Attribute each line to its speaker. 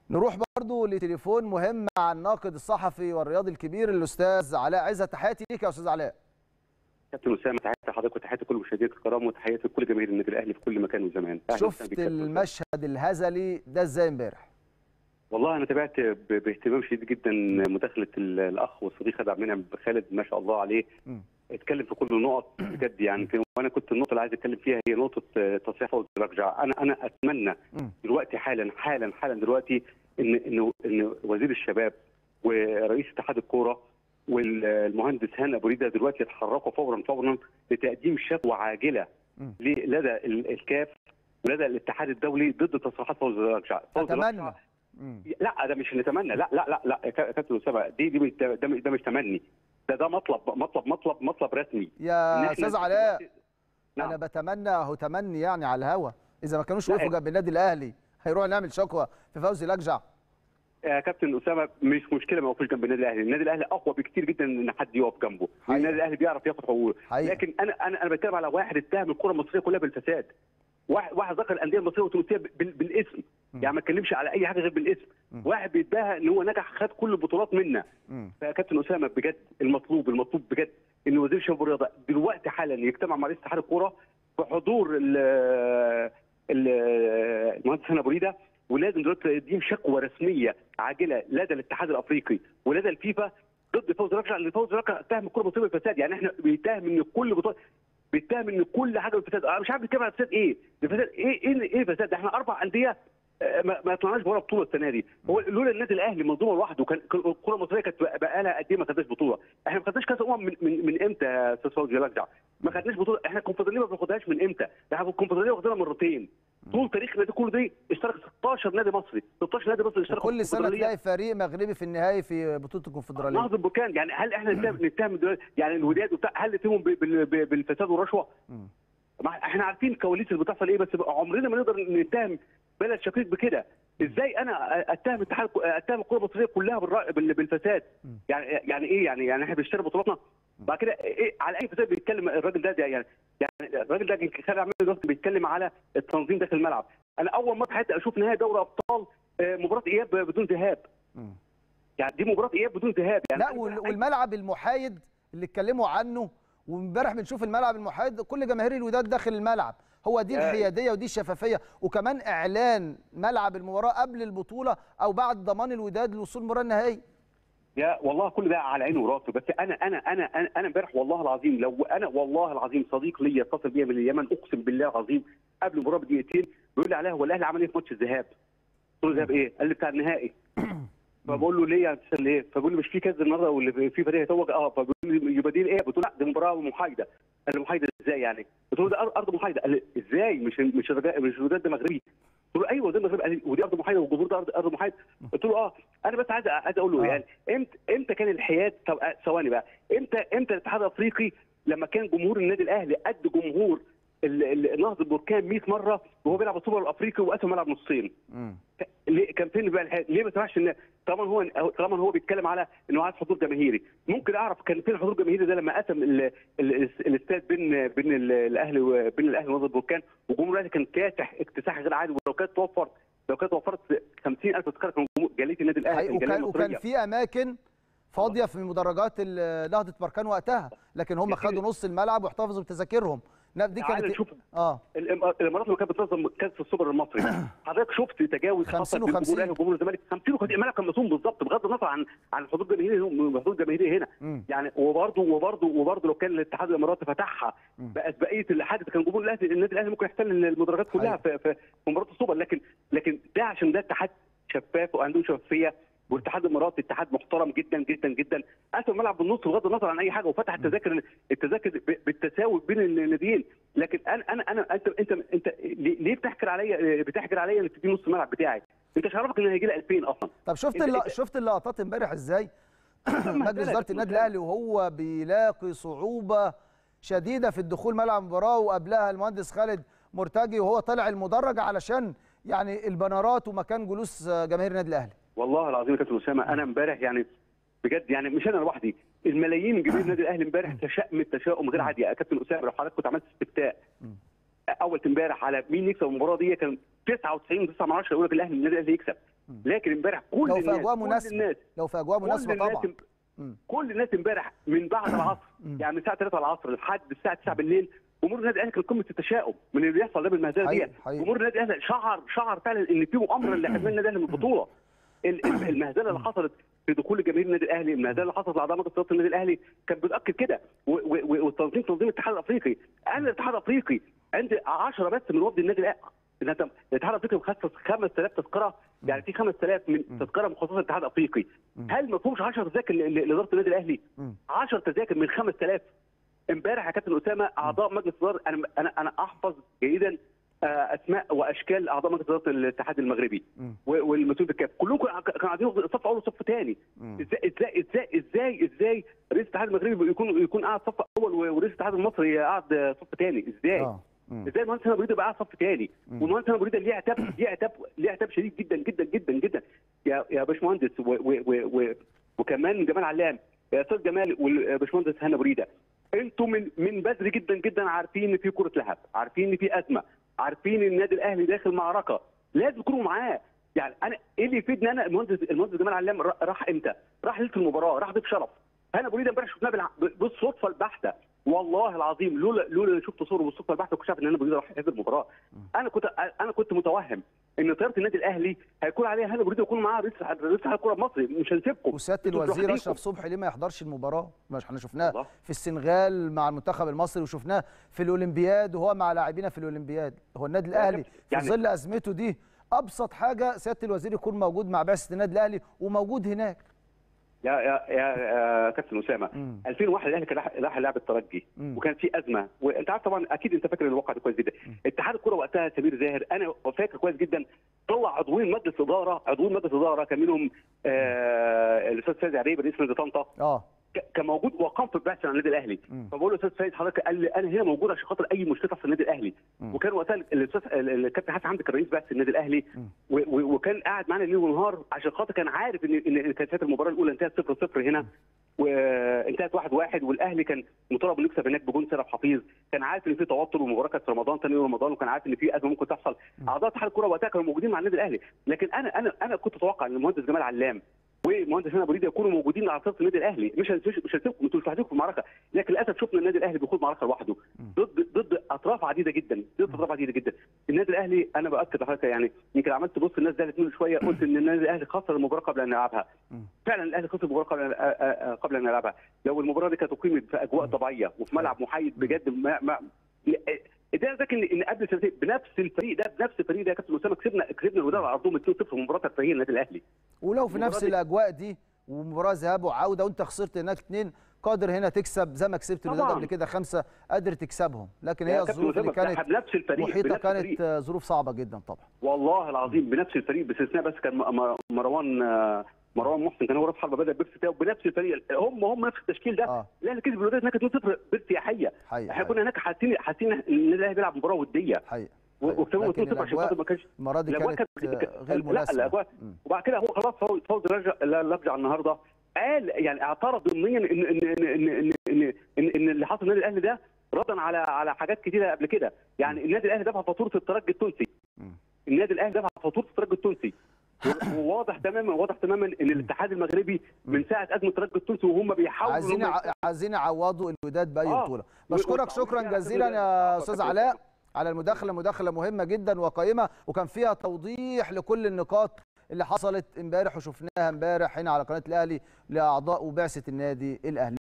Speaker 1: نروح برضو لتليفون مهم مع الناقد الصحفي والرياضي الكبير الاستاذ علاء عزت تحياتي ليك يا استاذ علاء
Speaker 2: كابتن اسامه تحياتي لحضرتك وتحياتي لكل مشاهديك الكرام وتحياتي لكل جماهير النادي الاهلي في كل مكان وزمان أهلاً وسهلاً
Speaker 1: شفت
Speaker 2: بيك كابتن أسامة.
Speaker 1: المشهد الهزلي ده ازاي امبارح
Speaker 2: والله انا تابعت ب- باهتمام شديد جدا مداخله ال- الاخ والصديق خالد عبد المنعم خالد ما شاء الله عليه
Speaker 1: مم.
Speaker 2: اتكلم في كل النقط بجد يعني في- وانا كنت النقطه اللي عايز اتكلم فيها هي نقطه آه، تصحيح فوز رجع انا انا اتمنى
Speaker 1: مم.
Speaker 2: دلوقتي حالا حالا حالا دلوقتي ان ان ان وزير الشباب ورئيس اتحاد الكوره والمهندس هاني ابو ريده دلوقتي يتحركوا فورا فورا لتقديم شكوى عاجله
Speaker 1: مم.
Speaker 2: ل- لدى ال- الكاف ولدى الاتحاد الدولي ضد تصريحات فوز رجع فوز
Speaker 1: اتمنى
Speaker 2: رجع
Speaker 1: مم.
Speaker 2: لا ده مش نتمنى لا لا لا لا يا كابتن اسامه دي دي مش ده, ده مش- ده مش تمني ده ده مطلب مطلب مطلب مطلب رسمي إن
Speaker 1: يا
Speaker 2: إحنا
Speaker 1: استاذ علاء
Speaker 2: دلوقتي- نعم.
Speaker 1: انا بتمنى اهو تمني يعني على الهوا اذا ما كانوش
Speaker 2: لا،
Speaker 1: وقفوا جنب النادي الاهلي هيروح نعمل شكوى في فوزي لجع
Speaker 2: يا كابتن اسامه مش مشكله ما وقفوش جنب النادي الاهلي، النادي الاهلي اقوى بكتير جدا ان حد يقف جنبه،
Speaker 1: حقيقة.
Speaker 2: النادي الاهلي بيعرف ياخد حقوقه،
Speaker 1: حقيقة.
Speaker 2: لكن انا انا انا بتكلم على واحد اتهم الكره المصريه كلها بالفساد. واحد واحد ذكر الانديه المصريه والتونسيه بال- بالاسم، يعني ما اتكلمش على اي حاجه غير بالاسم، واحد بيدعي ان هو نجح خد كل البطولات منا.
Speaker 1: مم.
Speaker 2: فيا كابتن اسامه بجد المطلوب المطلوب بجد ان وزير الشباب والرياضه دلوقتي حالا يجتمع مع رئيس اتحاد الكوره بحضور ال ال المهندس هاني ابو ريده ولازم دلوقتي يقدم شكوى رسميه عاجله لدى الاتحاد الافريقي ولدى الفيفا ضد فوز ركع لان فوز ركع اتهم الكره المصريه بالفساد يعني احنا بيتهم ان كل بطوله بيتهم ان كل حاجه بالفساد انا مش عارف بيتكلم على الفساد ايه الفساد ايه ايه ايه الفساد ده احنا اربع انديه آه، ما ما طلعناش بره بطوله السنه دي هو لولا النادي الاهلي منظومه لوحده كان كان الكره المصريه كانت بقى لها قد ايه ما خدناش بطوله احنا ما خدناش كاس امم من, من, من امتى يا استاذ فوزي رجع ما خدناش بطوله احنا الكونفدراليه ما بناخدهاش من امتى ده احنا الكونفدراليه واخدينها مرتين طول تاريخ النادي كله دي اشترك 16 نادي مصري 16 نادي مصري اشتركوا
Speaker 1: كل
Speaker 2: في
Speaker 1: سنه
Speaker 2: الكونفدرالية.
Speaker 1: تلاقي فريق مغربي في النهائي في بطوله الكونفدراليه
Speaker 2: نهضه البركان يعني هل احنا نتهم نتهم دلوقتي- يعني الوداد وبتاع هل نتهمهم ب- بال- ب- بالفساد والرشوه؟
Speaker 1: مم.
Speaker 2: ما احنا عارفين الكواليس اللي بتحصل ايه بس عمرنا ما نقدر نتهم بلد شقيق بكده ازاي انا اتهم اتحاد اتهم الكره المصريه كلها بالر- بال- بالفساد يعني يعني ايه يعني يعني احنا بنشتري بطولاتنا بعد كده ايه على اي فساد بيتكلم الراجل ده, ده يعني يعني الراجل ده كان خالد عبد دلوقتي بيتكلم على التنظيم داخل الملعب انا اول مره في حياتي اشوف نهائي دوري ابطال آه، مباراه اياب بدون ذهاب
Speaker 1: مم.
Speaker 2: يعني دي مباراه اياب بدون ذهاب يعني
Speaker 1: لا وال- والملعب المحايد اللي اتكلموا عنه وامبارح بنشوف الملعب المحايد كل جماهير الوداد داخل الملعب هو دي
Speaker 2: يا-
Speaker 1: الحياديه ودي الشفافيه وكمان اعلان ملعب المباراه قبل البطوله او بعد ضمان الوداد للوصول المباراه النهائيه
Speaker 2: يا والله كل ده على عيني وراسه بس انا انا انا انا انا امبارح والله العظيم لو انا والله العظيم صديق ليا اتصل بيا من اليمن اقسم بالله العظيم قبل المباراه بدقيقتين بيقول لي عليها هو الاهلي عمل ايه في ماتش الذهاب؟ قلت له ذهاب ايه؟ قال لي بتاع النهائي فبقول له ليه يا استاذ ليه؟ فبيقول لي مش في كاس النهارده واللي في فريق هيتوج اه فبيقول لي يبقى دي ايه؟ قلت له لا دي مباراه محايده قال لي محايده ازاي يعني؟ قلت له ده أر- ارض محايده قال لي ازاي مش مش الرجاء مش الوداد ده مغربي قلت له ايوه ده مغربي قال لي ودي ارض محايده والجمهور ده ارض ارض محايده قلت له اه انا بس عايز عايز اقول له
Speaker 1: آه.
Speaker 2: يعني امتى امتى كان الحياد طب آه، ثواني بقى امتى امتى الاتحاد الافريقي لما كان جمهور النادي الاهلي قد جمهور ال- ال- نهضه البركان 100 مره وهو بيلعب السوبر الافريقي وقسم ملعب نصين
Speaker 1: مم.
Speaker 2: ليه كان فين بقى الحياد؟ ليه ما سمعش ان طالما هو طالما هو بيتكلم على انه عايز حضور جماهيري ممكن اعرف كان فين الحضور الجماهيري ده لما قسم ال- ال- الاستاد بين بين ال- الاهلي وبين الاهلي ونهضه البركان وجمهور الاهلي كان كاسح اكتساح غير عادي ولو كانت توفر لو كانت وفرت 50000 تذكره كان جمهور- جاليه النادي الاهلي
Speaker 1: حقيقي
Speaker 2: كان جاليه
Speaker 1: وكان وكان
Speaker 2: المصريه
Speaker 1: في اماكن فاضيه في مدرجات ال- نهضه بركان وقتها لكن هم
Speaker 2: يا سيدي.
Speaker 1: خدوا نص الملعب واحتفظوا بتذاكرهم لا، دي
Speaker 2: تعال
Speaker 1: كانت
Speaker 2: نشوف
Speaker 1: اه
Speaker 2: الإم- الامارات لما كانت بتنظم كاس السوبر المصري حضرتك شفت تجاوز
Speaker 1: 50
Speaker 2: حصل بين
Speaker 1: و50.
Speaker 2: جمهور الاهلي وجمهور الزمالك 50 و50 الملعب كان مصوم بالظبط بغض النظر عن عن الحضور الجماهيري الحضور الجماهيري هنا
Speaker 1: مم.
Speaker 2: يعني وبرضه وبرضه وبرضه لو كان الاتحاد الاماراتي فتحها
Speaker 1: مم.
Speaker 2: بقت بقيه الحادث كان جمهور الاهلي النادي الاهلي ممكن يحتل المدرجات كلها في في في مباراه السوبر لكن لكن ده عشان ده اتحاد شفاف وعنده شفافيه والاتحاد الاماراتي اتحاد محترم جدا جدا جدا قسم الملعب بالنص بغض النظر عن اي حاجه وفتح التذاكر التذاكر ب- بالتساوي بين الناديين لكن انا انا انا انت انت انت ليه ليه بتحكر عليا بتحكر عليا انك تديني نص الملعب بتاعي انت مش عارفك ان هيجي لي 2000 اصلا
Speaker 1: طب شفت
Speaker 2: أنت-
Speaker 1: الل...
Speaker 2: أنت-
Speaker 1: شفت اللقطات امبارح ازاي مجلس
Speaker 2: مهزلة
Speaker 1: اداره
Speaker 2: كابتن
Speaker 1: النادي
Speaker 2: أسامة.
Speaker 1: الاهلي وهو بيلاقي صعوبه شديده في الدخول ملعب المباراه وقبلها المهندس خالد مرتجي وهو طالع المدرج علشان يعني البنرات ومكان جلوس جماهير النادي الاهلي
Speaker 2: والله العظيم يا كابتن اسامه انا امبارح يعني بجد يعني مش انا لوحدي الملايين من جماهير النادي الاهلي امبارح تشائم التشاؤم غير عادي يا كابتن اسامه لو حضرتك كنت عملت استفتاء اول امبارح على مين يكسب المباراه دي كان 99 9 من 10 يقول لك الاهلي النادي الاهلي يكسب لكن امبارح كل
Speaker 1: لو في
Speaker 2: الناس
Speaker 1: اجواء
Speaker 2: كل
Speaker 1: مناسبه
Speaker 2: الناس
Speaker 1: لو في اجواء
Speaker 2: كل
Speaker 1: مناسبه
Speaker 2: الناس
Speaker 1: طبعا مم.
Speaker 2: كل الناس امبارح من بعد العصر يعني من الساعه 3 العصر لحد الساعه 9 بالليل جمهور النادي الاهلي كان قمه التشاؤم من اللي بيحصل ده بالمهزله دي
Speaker 1: حقيقي- حقيقي.
Speaker 2: جمهور النادي الاهلي شعر شعر فعلا ان في مؤامره اللي حرمان النادي الاهلي من البطوله ال- ال- المهزله اللي حصلت في دخول جماهير النادي الاهلي المهزله اللي حصلت لاعضاء مجلس اداره النادي الاهلي كانت بتاكد كده و- و- و- والتنظيم تنظيم الاتحاد الافريقي انا الاتحاد الافريقي عندي 10 بس من وفد النادي الاهلي الاتحاد الافريقي مخصص 5000 تذكره يعني في 5000 من تذكره مخصصه للاتحاد الافريقي هل ما فيهمش 10 تذاكر ل- ل- لاداره النادي الاهلي
Speaker 1: مم.
Speaker 2: 10 تذاكر من 5000 امبارح يا كابتن اسامه اعضاء مجلس اداره انا انا انا احفظ جيدا آه، اسماء واشكال اعضاء مجلس اداره الاتحاد المغربي
Speaker 1: مم.
Speaker 2: و- والمسؤول بالكاف كلهم كانوا كانوا قاعدين في صف اول وصف ثاني
Speaker 1: مم.
Speaker 2: ازاي ازاي ازاي ازاي ازاي رئيس الاتحاد المغربي يكون يكون قاعد صف اول و- ورئيس الاتحاد المصري قاعد صف ثاني ازاي؟
Speaker 1: اه مم.
Speaker 2: ازاي المهندس هنا بريده بقى قاعد صف ثاني
Speaker 1: مم.
Speaker 2: والمهندس هنا بريده ليه عتاب ليه عتاب ليه عتاب شديد جدا جدا جدا جدا يا يا باشمهندس و و و و وكمان جمال علام يا استاذ جمال والباشمهندس هنا بريده انتوا من من بدري جدا جدا عارفين ان في كره لهب عارفين ان في ازمه عارفين ان النادي الاهلي داخل معركه لازم تكونوا معاه يعني انا ايه اللي يفيدني انا المهندس المهندس جمال علام را- راح امتى؟ راح ليله المباراه راح ضيف شرف هنا بريده امبارح شفناه بالع- بالصدفه البحته والله العظيم لولا لولا إني شفت صوره بالصدفه البحته كنت عارف ان انا بريده راح يحضر المباراه انا كنت انا كنت متوهم ان طياره النادي الاهلي هيكون عليها هنا بريده يكون معاه رئيس رئيس اتحاد الكره المصري مش هنسيبكم
Speaker 1: وسياده
Speaker 2: انتوا
Speaker 1: الوزير
Speaker 2: لوحديكم.
Speaker 1: اشرف صبحي ليه ما يحضرش المباراه؟ مش احنا شفناه
Speaker 2: الله.
Speaker 1: في السنغال مع المنتخب المصري وشفناه في الاولمبياد وهو مع لاعبينا في الاولمبياد هو النادي الاهلي في
Speaker 2: يعني-
Speaker 1: ظل ازمته دي ابسط حاجه سياده الوزير يكون موجود مع بعثه النادي الاهلي وموجود هناك
Speaker 2: يا يا يا, يا كابتن اسامه
Speaker 1: مم.
Speaker 2: 2001 الاهلي كان راح- راح لعب الترجي
Speaker 1: مم.
Speaker 2: وكان في ازمه وانت عارف طبعا اكيد انت فاكر الواقع ده كويس جدا اتحاد الكره وقتها سمير زاهر انا فاكر كويس جدا طلع عضوين مجلس اداره عضوين مجلس اداره كان منهم آه الاستاذ سيد عريب رئيس نادي طنطا
Speaker 1: اه
Speaker 2: ك- كان موجود وقام في البحث عن النادي الاهلي
Speaker 1: مم.
Speaker 2: فبقول له استاذ سيد حضرتك قال لي انا هنا موجود عشان خاطر اي مشكله في النادي الاهلي
Speaker 1: مم.
Speaker 2: وكان وقتها الاستاذ ال- الكابتن حسن حمدي كان رئيس بعثه النادي الاهلي
Speaker 1: مم.
Speaker 2: و- و- وكان قاعد معانا ليل ونهار عشان خاطر كان عارف ان ان إن كانت المباراه الاولى انتهت 0 0 هنا وانتهت 1 1 والاهلي كان مطالب انه يكسب هناك بجون سيرف حفيظ كان عارف ان في توتر والمباراه كانت في رمضان ثاني يوم رمضان وكان عارف ان في ازمه ممكن تحصل اعضاء اتحاد الكره وقتها كانوا موجودين مع النادي الاهلي لكن انا انا انا كنت اتوقع ان المهندس جمال علام ومهندس هنا بريده يكونوا موجودين على صف النادي الاهلي مش مش مش هنسيبكم انتوا مش لوحدكم في المعركه لكن للاسف شفنا النادي الاهلي بيخوض معركه لوحده ضد ضد اطراف عديده جدا ضد اطراف عديده جدا النادي الاهلي انا باكد لحضرتك يعني يمكن عملت بص الناس زعلت مني شويه قلت ان النادي الاهلي خسر المباراه قبل ان يلعبها فعلا الاهلي خسر المباراه قبل أن- آه، آه، قبل ان يلعبها لو المباراه دي كانت اقيمت في اجواء طبيعيه وفي ملعب محايد بجد ما ما ده ذاك ان إن قبل سنتين بنفس الفريق ده بنفس الفريق ده يا كابتن اسامه كسبنا كسبنا الوداد على ارضهم 2-0 في مباراه ترفيهيه النادي الاهلي
Speaker 1: ولو في نفس
Speaker 2: المباراة دي-
Speaker 1: الاجواء دي ومباراه ذهاب وعوده وانت خسرت هناك اثنين قادر هنا تكسب زي ما كسبت الوداد
Speaker 2: طبعاً.
Speaker 1: قبل كده خمسه قادر تكسبهم لكن
Speaker 2: يا
Speaker 1: هي
Speaker 2: كابتن
Speaker 1: الظروف اللي
Speaker 2: أسامة،
Speaker 1: كانت
Speaker 2: بنفس الفريق
Speaker 1: محيطه
Speaker 2: بنفس
Speaker 1: كانت
Speaker 2: الفريق.
Speaker 1: آه، ظروف صعبه جدا طبعا
Speaker 2: والله العظيم بنفس الفريق باستثناء بس كان م- م- مروان آه، مروان محسن كان هو راس حربه بدا بيرسي تاو بنفس الفريق هم هم نفس التشكيل ده
Speaker 1: اه
Speaker 2: الاهلي كسب الوداد هناك 2-0 بارتياحيه
Speaker 1: حقيقي
Speaker 2: احنا كنا هناك حاسين حاسين إن النادي الاهلي بيلعب مباراه وديه
Speaker 1: حقيقي
Speaker 2: و- وكسبوا
Speaker 1: لكن
Speaker 2: 2-0 عشان
Speaker 1: الأجواء-
Speaker 2: خاطر ما كانش
Speaker 1: المره دي
Speaker 2: الأجواء
Speaker 1: كانت
Speaker 2: كانت-
Speaker 1: آه، غير
Speaker 2: لا،
Speaker 1: مناسبه
Speaker 2: الأجواء-
Speaker 1: مم.
Speaker 2: وبعد كده هو خلاص فوز فوز رجع لرجع النهارده قال يعني اعترض ضمنيا ان ان ان ان ان ان, إن, إن اللي حصل النادي الاهلي ده ردا على على حاجات كتيره قبل كده يعني النادي الاهلي دفع فاتوره الترجي التونسي
Speaker 1: مم.
Speaker 2: النادي الاهلي دفع فاتوره الترجي التونسي و- وواضح تماما واضح تماما ان الاتحاد المغربي من ساعه ازمه الترجي التونسي وهم بيحاولوا إن
Speaker 1: عايزين
Speaker 2: هم
Speaker 1: ع- عايزين يعوضوا الوداد باي
Speaker 2: آه.
Speaker 1: بطوله
Speaker 2: و-
Speaker 1: بشكرك
Speaker 2: و-
Speaker 1: شكرا
Speaker 2: و-
Speaker 1: جزيلا
Speaker 2: و-
Speaker 1: يا
Speaker 2: و-
Speaker 1: استاذ
Speaker 2: و-
Speaker 1: علاء على المداخله مداخله مهمه جدا وقيمه وكان فيها توضيح لكل النقاط اللي حصلت امبارح وشفناها امبارح هنا على قناه الاهلي لاعضاء وبعثه النادي الاهلي